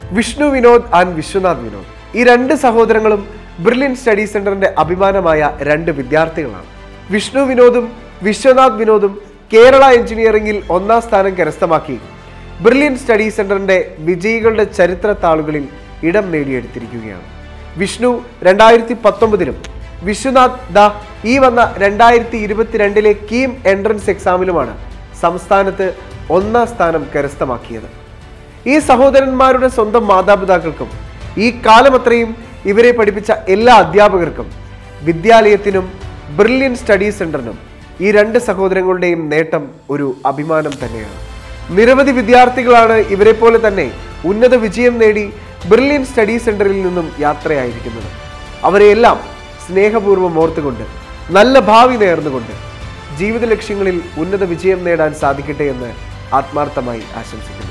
Vishnu Vinod and Viswanath Vinod ഈ രണ്ട് സഹോദരങ്ങളും ബ്രില്യൻ സ്റ്റഡി സെന്ററിന്റെ അഭിമാനമായ രണ്ട് വിദ്യാർത്ഥികളാണ് വിഷ്ണു വിനോദും വിശ്വനാഥ് വിനോദും കേരള എഞ്ചിനീയറിംഗിൽ ഒന്നാം സ്ഥാനം കരസ്ഥമാക്കി ബ്രില്യൻ സ്റ്റഡി സെന്ററിന്റെ വിജയികളുടെ ചരിത്ര താളുകളിൽ ഇടം നേടിയെടുത്തിരിക്കുകയാണ് വിഷ്ണു രണ്ടായിരത്തി പത്തൊമ്പതിലും വിശ്വനാഥ് ദ ഈ വന്ന രണ്ടായിരത്തി ഇരുപത്തിരണ്ടിലെ കീം എൻട്രൻസ് എക്സാമിലുമാണ് സംസ്ഥാനത്ത് ഒന്നാം സ്ഥാനം കരസ്ഥമാക്കിയത് ഈ സഹോദരന്മാരുടെ സ്വന്തം മാതാപിതാക്കൾക്കും ഈ കാലമത്രയും ഇവരെ പഠിപ്പിച്ച എല്ലാ അധ്യാപകർക്കും വിദ്യാലയത്തിനും ബ്രില്യൻ സ്റ്റഡി സെന്ററിനും ഈ രണ്ട് സഹോദരങ്ങളുടെയും നേട്ടം ഒരു അഭിമാനം തന്നെയാണ് നിരവധി വിദ്യാർത്ഥികളാണ് ഇവരെ പോലെ തന്നെ ഉന്നത വിജയം നേടി ബ്രില്യൻ സ്റ്റഡി സെന്ററിൽ നിന്നും യാത്രയായിരിക്കുന്നത് അവരെയെല്ലാം സ്നേഹപൂർവ്വം ഓർത്തുകൊണ്ട് നല്ല ഭാവി നേർന്നുകൊണ്ട് ജീവിത ലക്ഷ്യങ്ങളിൽ ഉന്നത വിജയം നേടാൻ സാധിക്കട്ടെ എന്ന് ആത്മാർത്ഥമായി ആശംസിക്കുന്നു